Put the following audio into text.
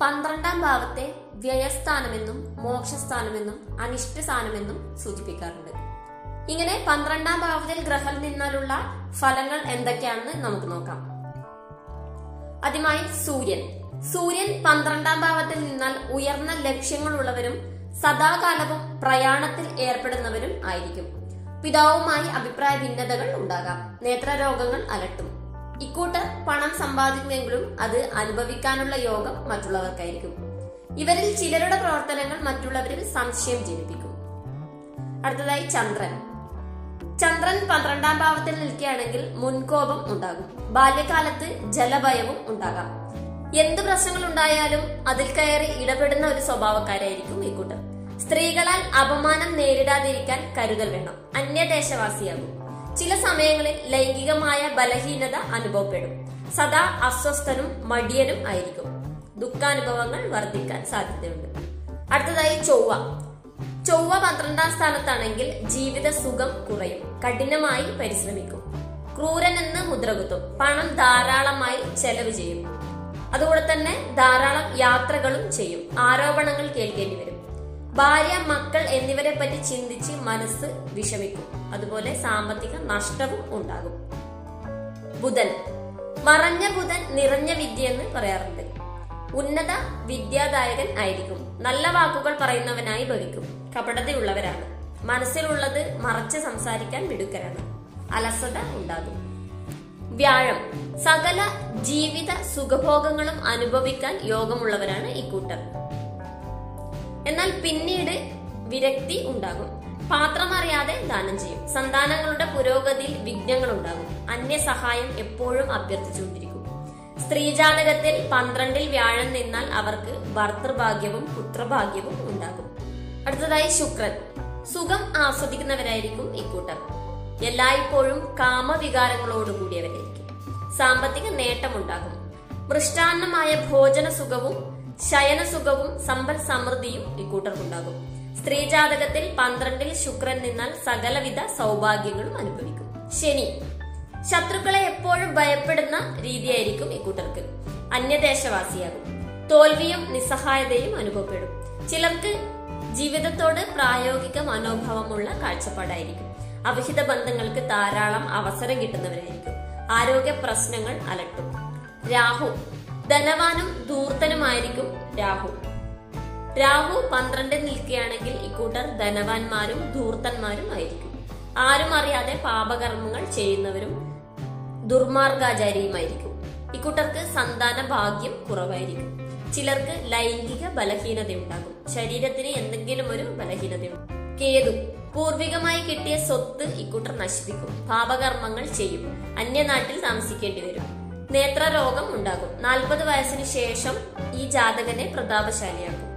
പന്ത്രണ്ടാം ഭാവത്തെ വ്യയസ്ഥാനമെന്നും മോക്ഷസ്ഥാനമെന്നും അനിഷ്ടസ്ഥാനമെന്നും സൂചിപ്പിക്കാറുണ്ട് ഇങ്ങനെ പന്ത്രണ്ടാം ഭാവത്തിൽ ഗ്രഹം നിന്നാലുള്ള ഫലങ്ങൾ എന്തൊക്കെയാണെന്ന് നമുക്ക് നോക്കാം ആദ്യമായി സൂര്യൻ സൂര്യൻ പന്ത്രണ്ടാം ഭാവത്തിൽ നിന്നാൽ ഉയർന്ന ലക്ഷ്യങ്ങളുള്ളവരും സദാകാലവും പ്രയാണത്തിൽ ഏർപ്പെടുന്നവരും ആയിരിക്കും പിതാവുമായി അഭിപ്രായ ഭിന്നതകൾ ഉണ്ടാകാം നേത്രരോഗങ്ങൾ അലട്ടും ഇക്കൂട്ടർ പണം സമ്പാദിക്കുമെങ്കിലും അത് അനുഭവിക്കാനുള്ള യോഗം മറ്റുള്ളവർക്കായിരിക്കും ഇവരിൽ ചിലരുടെ പ്രവർത്തനങ്ങൾ മറ്റുള്ളവരിൽ സംശയം ജനിപ്പിക്കും അടുത്തതായി ചന്ദ്രൻ ചന്ദ്രൻ പന്ത്രണ്ടാം ഭാവത്തിൽ നിൽക്കുകയാണെങ്കിൽ മുൻകോപം ഉണ്ടാകും ബാല്യകാലത്ത് ജലഭയവും ഉണ്ടാകാം എന്ത് പ്രശ്നങ്ങൾ ഉണ്ടായാലും അതിൽ കയറി ഇടപെടുന്ന ഒരു സ്വഭാവക്കാരായിരിക്കും ഇക്കൂട്ടർ സ്ത്രീകളാൽ അപമാനം നേരിടാതിരിക്കാൻ കരുതൽ വേണം അന്യദേശവാസിയാകും ചില സമയങ്ങളിൽ ലൈംഗികമായ ബലഹീനത അനുഭവപ്പെടും സദാ അസ്വസ്ഥനും മടിയനും ആയിരിക്കും ദുഃഖാനുഭവങ്ങൾ വർദ്ധിക്കാൻ സാധ്യതയുണ്ട് അടുത്തതായി ചൊവ്വ ചൊവ്വ പന്ത്രണ്ടാം സ്ഥാനത്താണെങ്കിൽ ജീവിത സുഖം കുറയും കഠിനമായി പരിശ്രമിക്കും ക്രൂരനെന്ന് മുദ്രകുത്തും പണം ധാരാളമായി ചെലവ് ചെയ്യും അതുകൂടെ തന്നെ ധാരാളം യാത്രകളും ചെയ്യും ആരോപണങ്ങൾ കേൾക്കേണ്ടി വരും ഭാര്യ മക്കൾ എന്നിവരെ പറ്റി ചിന്തിച്ച് മനസ്സ് വിഷമിക്കും അതുപോലെ സാമ്പത്തിക നഷ്ടവും ഉണ്ടാകും ബുധൻ മറഞ്ഞ ബുധൻ നിറഞ്ഞ വിദ്യ എന്ന് പറയാറുണ്ട് ഉന്നത വിദ്യാദായകൻ ആയിരിക്കും നല്ല വാക്കുകൾ പറയുന്നവനായി ഭവിക്കും കപടതയുള്ളവരാണ് മനസ്സിലുള്ളത് മറച്ച് സംസാരിക്കാൻ മിടുക്കരാണ് അലസത ഉണ്ടാകും വ്യാഴം സകല ജീവിത സുഖഭോഗങ്ങളും അനുഭവിക്കാൻ യോഗമുള്ളവരാണ് ഇക്കൂട്ടർ എന്നാൽ പിന്നീട് വിരക്തി ഉണ്ടാകും പാത്രം അറിയാതെ ദാനം ചെയ്യും സന്താനങ്ങളുടെ പുരോഗതിയിൽ വിഘ്നങ്ങൾ ഉണ്ടാകും അന്യ സഹായം എപ്പോഴും അഭ്യർത്ഥിച്ചുകൊണ്ടിരിക്കും സ്ത്രീജാതകത്തിൽ പന്ത്രണ്ടിൽ വ്യാഴം നിന്നാൽ അവർക്ക് ഭർത്തൃഭാഗ്യവും പുത്രഭാഗ്യവും ഉണ്ടാകും അടുത്തതായി ശുക്രൻ സുഖം ആസ്വദിക്കുന്നവരായിരിക്കും ഇക്കൂട്ടർ എല്ലായ്പ്പോഴും കാമവികാരങ്ങളോടുകൂടിയവരായിരിക്കും സാമ്പത്തിക നേട്ടമുണ്ടാകും മൃഷ്ടാന്നമായ ഭോജന സുഖവും ശയനസുഖവും സമ്പൽ സമൃദ്ധിയും ഇക്കൂട്ടർക്കുണ്ടാകും സ്ത്രീജാതകത്തിൽ പന്ത്രണ്ടിൽ ശുക്രൻ നിന്നാൽ സകലവിധ സൗഭാഗ്യങ്ങളും അനുഭവിക്കും ശനി ശത്രുക്കളെ എപ്പോഴും ഭയപ്പെടുന്ന രീതിയായിരിക്കും ഇക്കൂട്ടർക്ക് അന്യദേശവാസിയാകും തോൽവിയും നിസ്സഹായതയും അനുഭവപ്പെടും ചിലർക്ക് ജീവിതത്തോട് പ്രായോഗിക മനോഭാവമുള്ള കാഴ്ചപ്പാടായിരിക്കും അവിഹിത ബന്ധങ്ങൾക്ക് ധാരാളം അവസരം കിട്ടുന്നവരായിരിക്കും ആരോഗ്യ പ്രശ്നങ്ങൾ അലട്ടും രാഹു ധനവാനും ധൂർത്തനുമായിരിക്കും രാഹു രാഹു പന്ത്രണ്ടിൽ നിൽക്കുകയാണെങ്കിൽ ഇക്കൂട്ടർ ധനവാന്മാരും ധൂർത്തന്മാരും ആയിരിക്കും ആരും അറിയാതെ പാപകർമ്മങ്ങൾ ചെയ്യുന്നവരും ദുർമാർഗാചാരിയുമായിരിക്കും ഇക്കൂട്ടർക്ക് സന്താന ഭാഗ്യം കുറവായിരിക്കും ചിലർക്ക് ലൈംഗിക ബലഹീനതയുണ്ടാകും ശരീരത്തിന് എന്തെങ്കിലും ഒരു ബലഹീനതയുണ്ട് കേതു പൂർവികമായി കിട്ടിയ സ്വത്ത് ഇക്കൂട്ടർ നശിപ്പിക്കും പാപകർമ്മങ്ങൾ ചെയ്യും അന്യനാട്ടിൽ താമസിക്കേണ്ടി വരും നേത്രരോഗം ഉണ്ടാകും നാൽപ്പത് വയസ്സിന് ശേഷം ഈ ജാതകനെ പ്രതാപശാലിയാക്കും